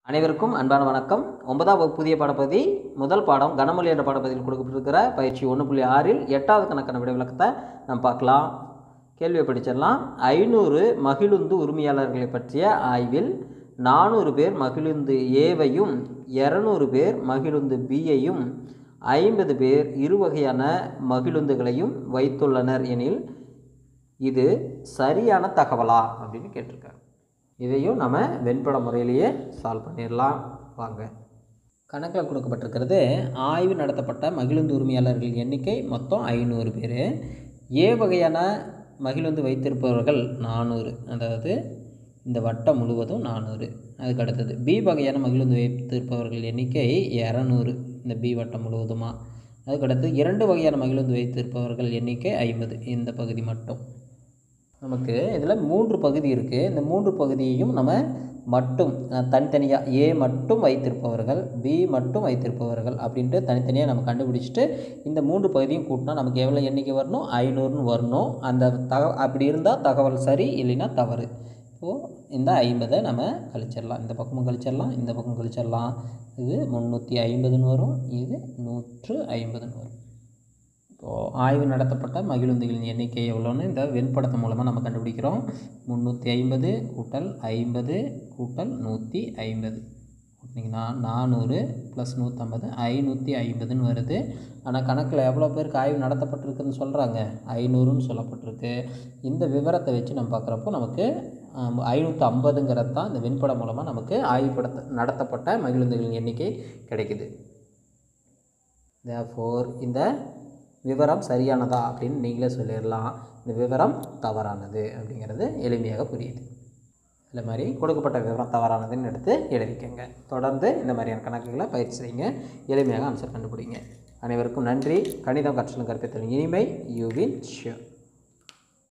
அனைவருக்கும் அன்பான வணக்கம் ஒன்பதாம் வகுப்பு புதிய பாடப்பகுதி முதல் பாடம் கனமொழி என்ற பாடப்பகுதியில் கொடுக்கப்பட்டிருக்கிற பயிற்சி ஒன்று புள்ளி ஆறில் எட்டாவது கணக்கான விட விளக்கத்தை நம்ம பார்க்கலாம் கேள்வியை படிச்சிடலாம் ஐநூறு மகிழுந்து உரிமையாளர்களை பற்றிய ஆய்வில் நானூறு பேர் மகிழுந்து ஏவையும் இரநூறு பேர் மகிழுந்து பியையும் ஐம்பது பேர் இரு வகையான மகிழுந்துகளையும் வைத்துள்ளனர் எனில் இது சரியான தகவலா அப்படின்னு கேட்டிருக்காங்க இதையும் நம்ம வெண்பட முறையிலேயே சால்வ் பண்ணிடலாம் வாங்க கணக்கில் கொடுக்கப்பட்டிருக்கிறது ஆய்வு நடத்தப்பட்ட மகிழுந்து உரிமையாளர்கள் எண்ணிக்கை மொத்தம் ஐநூறு பேர் ஏ வகையான மகிழுந்து வைத்திருப்பவர்கள் நானூறு அதாவது இந்த வட்டம் முழுவதும் நானூறு அதுக்கு அடுத்தது பி வகையான மகிழுந்து வைத்திருப்பவர்கள் எண்ணிக்கை இரநூறு இந்த பி வட்டம் முழுவதுமா அதுக்கடுத்து இரண்டு வகையான மகிழுந்து வைத்திருப்பவர்கள் எண்ணிக்கை ஐம்பது இந்த பகுதி மட்டும் நமக்கு இதில் மூன்று பகுதி இருக்குது இந்த மூன்று பகுதியையும் நம்ம மட்டும் அஹ், தனித்தனியாக ஏ மட்டும் வைத்திருப்பவர்கள் பி மட்டும் வைத்திருப்பவர்கள் அப்படின்ட்டு தனித்தனியாக நம்ம கண்டுபிடிச்சிட்டு இந்த மூன்று பகுதியும் கூட்டினா நமக்கு எவ்வளோ எண்ணிக்கை வரணும் ஐநூறுன்னு வரணும் அந்த தக அப்படி இருந்தால் தகவல் சரி இல்லைன்னா தவறு இப்போது இந்த ஐம்பதை நம்ம கழிச்சிடலாம் இந்த பக்கமும் கழிச்சிடலாம் இந்த பக்கம் கழிச்சிடலாம் இது முந்நூற்றி ஐம்பதுன்னு வரும் இது நூற்று ஐம்பதுன்னு வரும் இப்போது ஆய்வு நடத்தப்பட்ட மகிழுந்துகளின் எண்ணிக்கை எவ்வளோன்னு இந்த வெண்படத்து மூலமாக நம்ம கண்டுபிடிக்கிறோம் முந்நூற்றி ஐம்பது கூட்டல் ஐம்பது கூட்டல் நூற்றி ஐம்பது கூட்டினீங்கன்னா நானூறு ப்ளஸ் நூற்றம்பது ஐநூற்றி ஐம்பதுன்னு வருது ஆனால் கணக்கில் எவ்வளோ பேருக்கு ஆய்வு நடத்தப்பட்டிருக்குன்னு சொல்கிறாங்க ஐநூறுன்னு சொல்லப்பட்டிருக்கு இந்த விவரத்தை வச்சு நம்ம பார்க்குறப்போ நமக்கு ஐநூற்றி ஐம்பதுங்கிறது தான் இந்த வெண்படம் மூலமாக நமக்கு ஆய்வு படத்த நடத்தப்பட்ட மகிழுந்துகளின் எண்ணிக்கை கிடைக்குது தேர்ஃபோர் இந்த விவரம் சரியானதா அப்படின்னு நீங்களே சொல்லிடலாம் இந்த விவரம் தவறானது அப்படிங்கிறது எளிமையாக புரியுது இந்த மாதிரி கொடுக்கப்பட்ட விவரம் தவறானதுன்னு எடுத்து எழுதிக்கங்க தொடர்ந்து இந்த மாதிரியான கணக்குகளை பயிற்சி செய்யுங்க எளிமையாக ஆன்சர் கண்டுபிடிங்க அனைவருக்கும் நன்றி கணிதம் கற்றலும் கற்பித்தல் இனிமை யூ வில் ஷியோர்